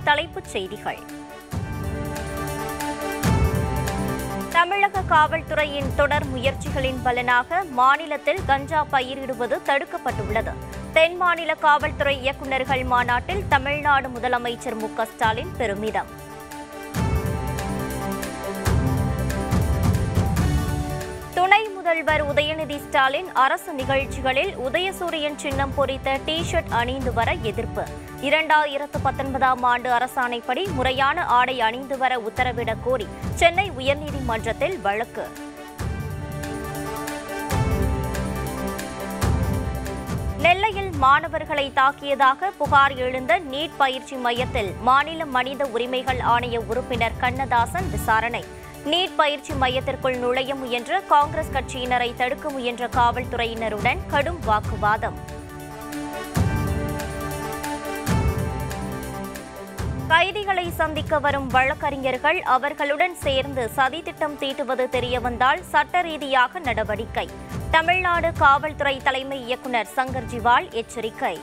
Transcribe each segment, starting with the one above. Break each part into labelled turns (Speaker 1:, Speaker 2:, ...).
Speaker 1: தலைப்புச் செய்திகள் தமிழக காவல்துறையின் தொடர் முயற்சிகளின் பலனாக மாநிலத்தில் கஞ்சா பயிரிடுவது தடுக்கப்பட்டுள்ளது தென் மாநில காவல்துறை இயக்குநர்கள் மாநாட்டில் தமிழ்நாடு முதலமைச்சர் மு க ஸ்டாலின் பெருமிதம் துணை முதல்வர் உதயநிதி ஸ்டாலின் அரசு நிகழ்ச்சிகளில் உதயசூரியன் சின்னம் பொறித்த டி ஷர்ட் அணிந்து வர எதிர்ப்பு இரண்டாயிரத்து பத்தொன்பதாம் ஆண்டு அரசாணைப்படி முறையான ஆடை அணிந்து வர உத்தரவிடக் கோரி சென்னை உயர்நீதிமன்றத்தில் வழக்கு நெல்லையில் மாணவர்களை தாக்கியதாக புகார் எழுந்த நீட் பயிற்சி மையத்தில் மாநில மனித உரிமைகள் ஆணைய உறுப்பினர் கண்ணதாசன் விசாரணை நீட் பயிற்சி மையத்திற்குள் நுழைய முயன்ற காங்கிரஸ் கட்சியினரை தடுக்க முயன்ற காவல்துறையினருடன் கடும் வாக்குவாதம் கைதிகளை சந்திக்க வரும் வழக்கறிஞர்கள் அவர்களுடன் சேர்ந்து சதித்திட்டம் தீட்டுவது தெரியவந்தால் சட்ட ரீதியாக நடவடிக்கை தமிழ்நாடு காவல்துறை தலைமை இயக்குநர் சங்கர் ஜிவால் எச்சரிக்கை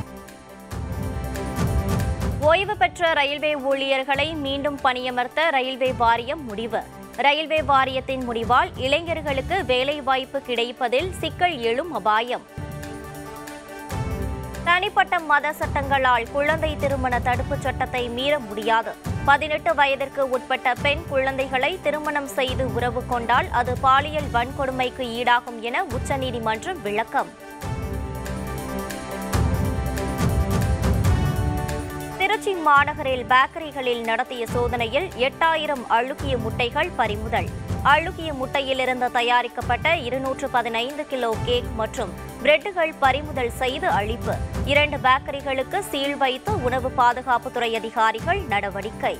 Speaker 1: ஓய்வு பெற்ற ரயில்வே ஊழியர்களை மீண்டும் பணியமர்த்த ரயில்வே வாரியம் முடிவு ரயில்வே வாரியத்தின் முடிவால் இளைஞர்களுக்கு வேலைவாய்ப்பு கிடைப்பதில் சிக்கல் எழும் அபாயம் தனிப்பட்ட மத சட்டங்களால் குழந்தை திருமண தடுப்புச் சட்டத்தை மீற முடியாது பதினெட்டு வயதிற்கு உட்பட்ட பெண் குழந்தைகளை திருமணம் செய்து உறவு கொண்டால் அது பாலியல் வன்கொடுமைக்கு ஈடாகும் என உச்சநீதிமன்றம் விளக்கம் திருச்சி மாநகரில் பேக்கரிகளில் நடத்திய சோதனையில் எட்டாயிரம் அழுகிய முட்டைகள் பறிமுதல் அழுகிய முட்டையிலிருந்து தயாரிக்கப்பட்ட இருநூற்று பதினைந்து கிலோ கேக் மற்றும் பிரெட்டுகள் பறிமுதல் செய்து அழிப்பு இரண்டு பேக்கரிகளுக்கு சீல் வைத்து உணவு பாதுகாப்புத்துறை அதிகாரிகள் நடவடிக்கை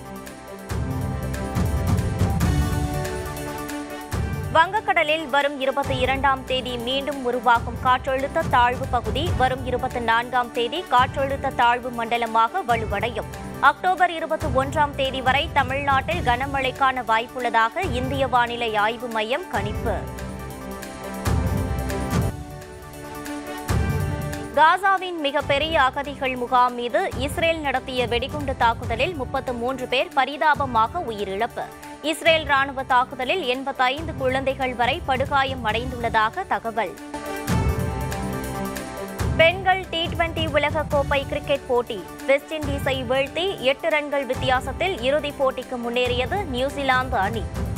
Speaker 1: வங்கக்கடலில் வரும் இருபத்தி இரண்டாம் தேதி மீண்டும் உருவாகும் காற்றழுத்த தாழ்வு பகுதி வரும் இருபத்தி நான்காம் தேதி காற்றழுத்த தாழ்வு மண்டலமாக வலுவடையும் அக்டோபர் இருபத்தி ஒன்றாம் தேதி வரை தமிழ்நாட்டில் கனமழைக்கான வாய்ப்புள்ளதாக இந்திய வானிலை ஆய்வு மையம் கணிப்பு காசாவின் மிகப்பெரிய அகதிகள் முகாம் மீது இஸ்ரேல் நடத்திய வெடிகுண்டு தாக்குதலில் முப்பத்து மூன்று பேர் பரிதாபமாக உயிரிழப்பு இஸ்ரேல் ராணுவ தாக்குதலில் எண்பத்தைந்து குழந்தைகள் வரை படுகாயம் அடைந்துள்ளதாக தகவல் பெண்கள் டி டுவெண்டி உலகக்கோப்பை கிரிக்கெட் போட்டி வெஸ்ட் இண்டீஸை வீழ்த்தி எட்டு ரன்கள் வித்தியாசத்தில் இறுதிப் போட்டிக்கு முன்னேறியது நியூசிலாந்து அணி